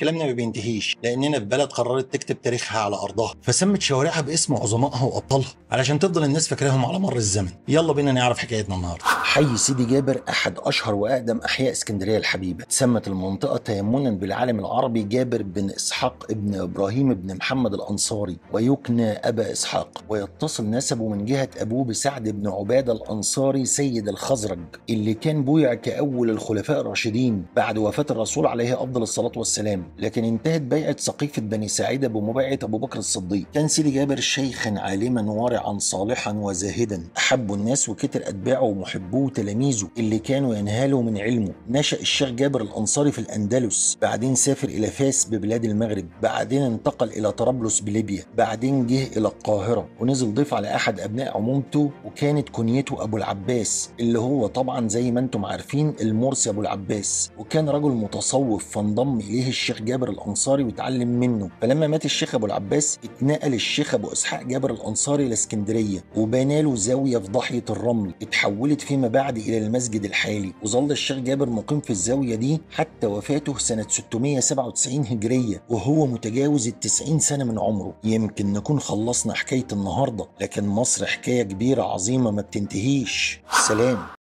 كلامنا ما بينتهيش لاننا في بلد قررت تكتب تاريخها على ارضها فسمت شوارعها باسم عظمائها وابطالها علشان تفضل الناس فاكراهم على مر الزمن يلا بينا نعرف حكايتنا النهارده حي سيدي جابر احد اشهر واقدم احياء اسكندريه الحبيبه سمت المنطقه تيمنا بالعالم العربي جابر بن اسحاق ابن ابراهيم بن محمد الانصاري ويكنى ابا اسحاق ويتصل نسبه من جهه ابوه بسعد بن عباده الانصاري سيد الخزرج اللي كان بويع كاول الخلفاء الراشدين بعد وفاه الرسول عليه افضل الصلاه والسلام لكن انتهت بيعه سقيفه بني ساعده بمبايعه ابو بكر الصديق كان سيدي جابر شيخا عالما ورعا صالحا وزاهدا احب الناس وكتر اتباعه ومحبوه وتلاميذه اللي كانوا ينهالوا من علمه نشا الشيخ جابر الانصاري في الاندلس بعدين سافر الى فاس ببلاد المغرب بعدين انتقل الى طرابلس بليبيا بعدين جه الى القاهره ونزل ضيف على احد ابناء عمومته وكانت كنيته ابو العباس اللي هو طبعا زي ما انتم عارفين المرسي ابو العباس وكان رجل متصوف فانضم اليه الشيخ جابر الانصاري واتعلم منه فلما مات الشيخ ابو العباس اتنقل الشيخ ابو اسحاق جابر الانصاري لاسكندريه وبنى له زاويه في ضاحيه الرمل اتحولت فيما بعد الى المسجد الحالي وظل الشيخ جابر مقيم في الزاويه دي حتى وفاته سنه 697 هجريه وهو متجاوز ال 90 سنه من عمره يمكن نكون خلصنا حكايه النهارده لكن مصر حكايه كبيره عظيمه ما بتنتهيش سلام